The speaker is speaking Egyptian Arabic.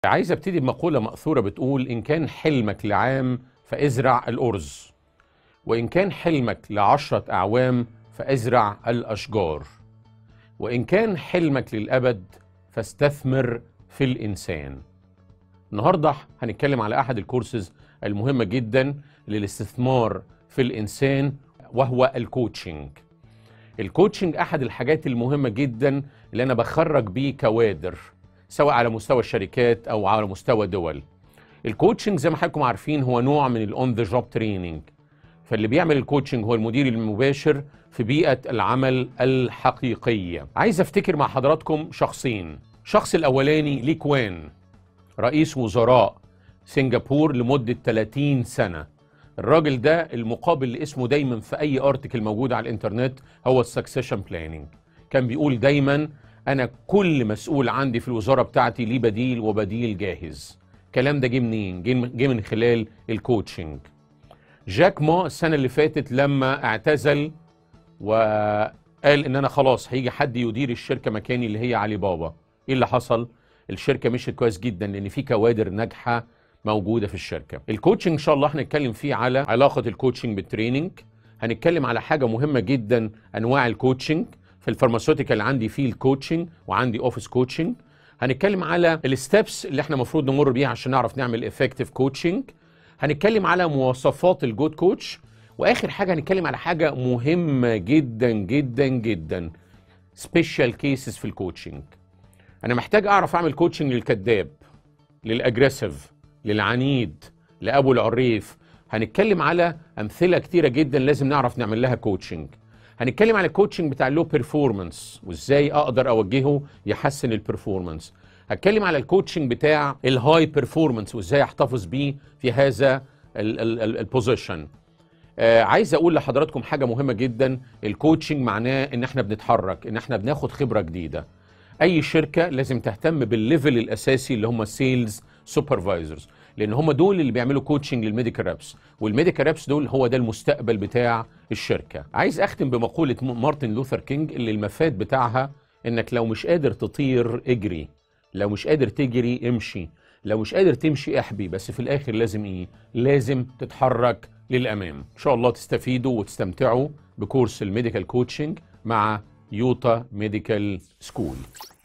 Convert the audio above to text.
عايز ابتدي بمقولة مأثورة بتقول إن كان حلمك لعام فازرع الأرز وإن كان حلمك لعشرة أعوام فازرع الأشجار وإن كان حلمك للأبد فاستثمر في الإنسان النهاردة هنتكلم على أحد الكورسز المهمة جدا للاستثمار في الإنسان وهو الكوتشنج الكوتشنج أحد الحاجات المهمة جدا اللي أنا بخرج بيه كوادر سواء على مستوى الشركات أو على مستوى دول الكوتشنج زي ما حضراتكم عارفين هو نوع من الاون ذا جوب تريننج فاللي بيعمل الكوتشنج هو المدير المباشر في بيئة العمل الحقيقية عايز افتكر مع حضراتكم شخصين شخص الأولاني لي كوان رئيس وزراء سنغافور لمدة 30 سنة الراجل ده المقابل لاسمه دايما في أي ارتكل موجود على الإنترنت هو السكسيشن بلاننج كان بيقول دايما أنا كل مسؤول عندي في الوزارة بتاعتي ليه بديل وبديل جاهز الكلام ده جه منين؟ جه من خلال الكوتشنج جاك ما السنة اللي فاتت لما اعتزل وقال ان انا خلاص هيجي حد يدير الشركة مكاني اللي هي علي بابا ايه اللي حصل؟ الشركة مشيت كويس جدا لان في كوادر ناجحة موجودة في الشركة الكوتشنج ان شاء الله هنتكلم فيه على علاقة الكوتشنج بالتريننج هنتكلم على حاجة مهمة جدا انواع الكوتشنج في الفارماسيوتيكال عندي فيه الكوتشنج وعندي اوفيس كوتشنج هنتكلم على الستبس اللي احنا المفروض نمر بيها عشان نعرف نعمل افكتيف كوتشنج هنتكلم على مواصفات الجود كوتش واخر حاجه هنتكلم على حاجه مهمه جدا جدا جدا سبيشال كيسز في الكوتشنج انا محتاج اعرف اعمل كوتشنج للكذاب للاجريسيف للعنيد لابو العريف هنتكلم على امثله كتيره جدا لازم نعرف نعمل لها كوتشنج هنتكلم على الكوتشنج بتاع اللو بيرفورمانس وازاي اقدر اوجهه يحسن البرفورمانس هتكلم على الكوتشنج بتاع الهاي بيرفورمانس وازاي احتفظ بيه في هذا البوزيشن آه عايز اقول لحضراتكم حاجه مهمه جدا الكوتشنج معناه ان احنا بنتحرك ان احنا بناخد خبره جديده اي شركه لازم تهتم بالليفل الاساسي اللي هم سيلز سوبرفايزرز لان هم دول اللي بيعملوا كوتشنج للميديكال رابس والميديكال رابس دول هو ده المستقبل بتاع الشركه عايز اختم بمقوله مارتن لوثر كينج اللي المفاد بتاعها انك لو مش قادر تطير اجري لو مش قادر تجري امشي لو مش قادر تمشي احبي بس في الاخر لازم ايه لازم تتحرك للامام ان شاء الله تستفيدوا وتستمتعوا بكورس الميديكال كوتشنج مع يوتا ميديكال سكول